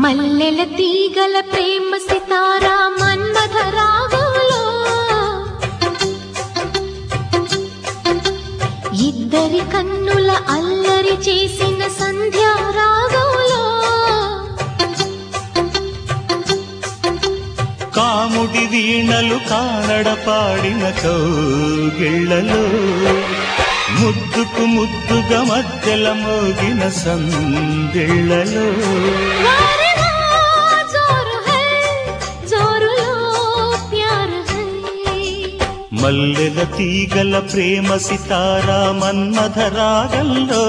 మల్లెల తీగల ప్రేమ సితారా మన్మథ రాగంలో ఇద్దరి కన్నుల అల్లరి చేసిన సంధ్యా రాగంలో కాముడి వీణలు కానడ పాడిన కౌగిళ్లలో ముద్దుకు ముద్దుగా మధ్యల మోగిన సందిళ్లలో వారే వా జోరు హై జోరులో ప్యార్ హై మల్లెల తీగల ప్రేమ సితారా మన్మథ రాగంలో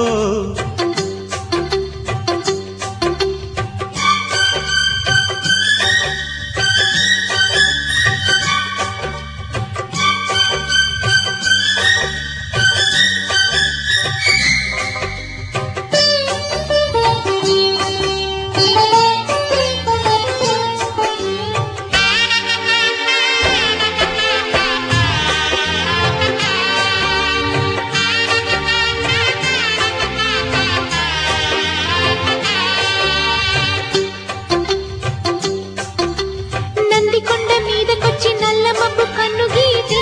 నందికొండ మీదకొచ్చి నల్ల మబ్బు కన్ను గీటి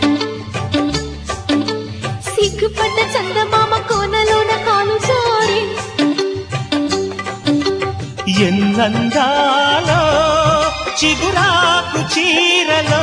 సిగ్గుపడ్డ చందమామ కోనలోన కాలు జారి ఎన్నందాలో చిగురాకు చీరలో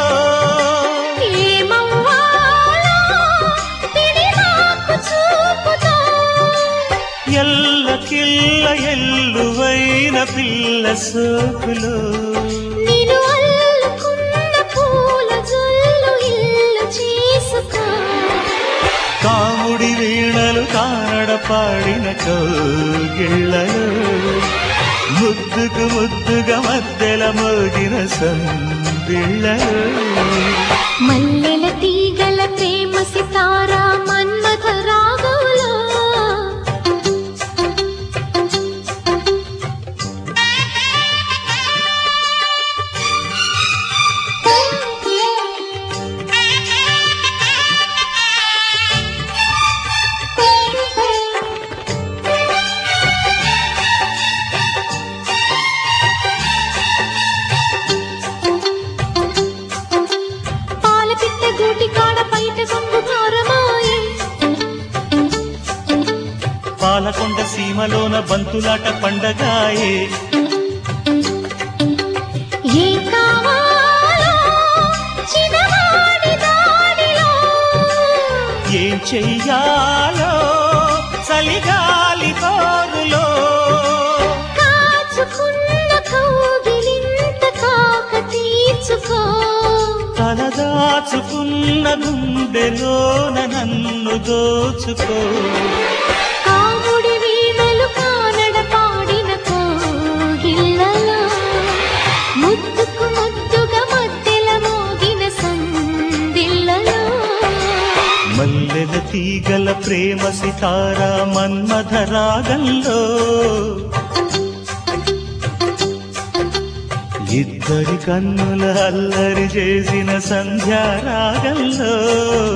ఏమవ్వాలో పిడివాకు చూపుతో ఎల్ల కిల్ల ఎల్లువైన పిల్ల సోకులో నేను అల్లుకున్న పూల జల్లు ఇల్లు చేసుకో కాముడి వీణలు కానడ పాడిన కోగిళ్ళలో ముద్దుకు ముద్దుగా మధ్యల మోగిన సందిళ్ళలో మల్లెల తీగల ప్రేమ సితారా మన్మథ రాగంలో పాల పిట్ట గూటి కాడ బయట కొంగు భారమాయే పాలకొండ సీమలోన బంతులాట పండగాయే ఏ కావాలో చిన్నవాడి దారిలో ఏం చెయ్యాలో చలిగాలి కోరులో కాచుకున్న కౌగిలింత కాక తీర్చుకో తలదాచుకున్న గుండెలోన నన్ను దోచుకో కాముడి వీణలు కానడ పాడిన కోగిళ్ళలో ముద్దుకు ముద్దుగా మధ్యల మోగిన సందిళ్ళలో మల్లెల తీగల ప్రేమ సితారా మన్మథ రాగంలో ఇద్దరి కన్నుల అల్లరి చేసిన సంధ్యా రాగంలో